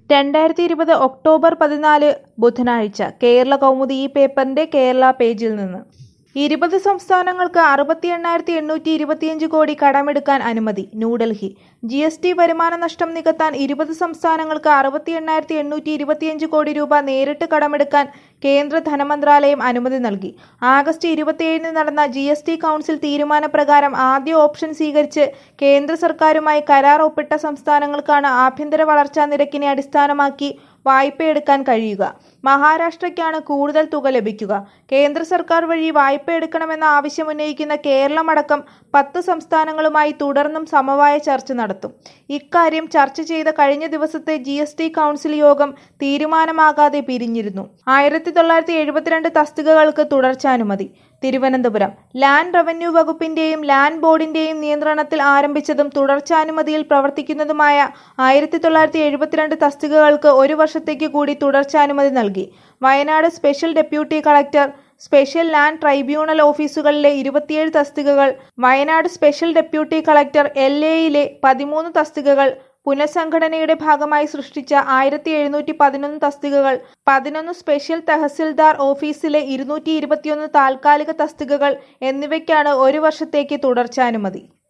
രണ്ടായിരത്തി ഇരുപത് ഒക്ടോബർ പതിനാല് ബുധനാഴ്ച കേരള കൗമുദി ഈ പേപ്പറിന്റെ കേരള പേജിൽ നിന്ന് ഇരുപത് സംസ്ഥാനങ്ങൾക്ക് അറുപത്തി എണ്ണായിരത്തി എണ്ണൂറ്റി ഇരുപത്തിയഞ്ച് കോടി കടമെടുക്കാൻ അനുമതി ന്യൂഡൽഹി ജി എസ് ടി വരുമാന നഷ്ടം നികത്താൻ ഇരുപത് സംസ്ഥാനങ്ങൾക്ക് അറുപത്തി എണ്ണായിരത്തി എണ്ണൂറ്റി ഇരുപത്തിയഞ്ച് കോടി രൂപ നേരിട്ട് കടമെടുക്കാൻ കേന്ദ്ര ധനമന്ത്രാലയം അനുമതി നൽകി ആഗസ്റ്റ് ഇരുപത്തിയേഴിന് നടന്ന ജി എസ് ടി കൗൺസിൽ തീരുമാനപ്രകാരം ആദ്യ ഓപ്ഷൻ സ്വീകരിച്ച് കേന്ദ്ര സർക്കാരുമായി കരാർ ഒപ്പിട്ട സംസ്ഥാനങ്ങൾക്കാണ് ആഭ്യന്തര വളർച്ചാ നിരക്കിനെ അടിസ്ഥാനമാക്കി വായ്പയെടുക്കാൻ കഴിയുക മഹാരാഷ്ട്രയ്ക്കാണ് കൂടുതൽ തുക ലഭിക്കുക കേന്ദ്ര സർക്കാർ വഴി വായ്പ എടുക്കണമെന്ന ആവശ്യം ഉന്നയിക്കുന്ന കേരളമടക്കം പത്ത് സംസ്ഥാനങ്ങളുമായി തുടർന്നും സമവായ ചർച്ച നടത്തും ഇക്കാര്യം ചർച്ച ചെയ്ത കഴിഞ്ഞ ദിവസത്തെ ജി എസ് ടി കൗൺസിൽ യോഗം തീരുമാനമാകാതെ പിരിഞ്ഞിരുന്നു ആയിരത്തി തൊള്ളായിരത്തി എഴുപത്തിരണ്ട് തസ്തികകൾക്ക് തുടർച്ചാനുമതി തിരുവനന്തപുരം ലാൻഡ് റവന്യൂ വകുപ്പിന്റെയും ലാൻഡ് ബോർഡിന്റെയും നിയന്ത്രണത്തിൽ ആരംഭിച്ചതും തുടർച്ചാനുമതിയിൽ പ്രവർത്തിക്കുന്നതുമായ ആയിരത്തി തൊള്ളായിരത്തി എഴുപത്തിരണ്ട് തസ്തികകൾക്ക് ഒരു വർഷത്തേക്ക് കൂടി തുടർച്ചാനുമതി നൽകി Wayanad special deputy collector special land tribunal ഓഫീസുകളിലെ ഇരുപത്തിയേഴ് തസ്തികകൾ Wayanad special deputy collector L എയിലെ പതിമൂന്ന് തസ്തികകൾ പുനഃസംഘടനയുടെ ഭാഗമായി സൃഷ്ടിച്ച ആയിരത്തി എഴുന്നൂറ്റി പതിനൊന്ന് തസ്തികകൾ പതിനൊന്ന് സ്പെഷ്യൽ തഹസിൽദാർ ഓഫീസിലെ ഇരുന്നൂറ്റി ഇരുപത്തിയൊന്ന് താൽക്കാലിക തസ്തികകൾ എന്നിവയ്ക്കാണ് ഒരു വർഷത്തേക്ക് തുടർച്ചാനുമതി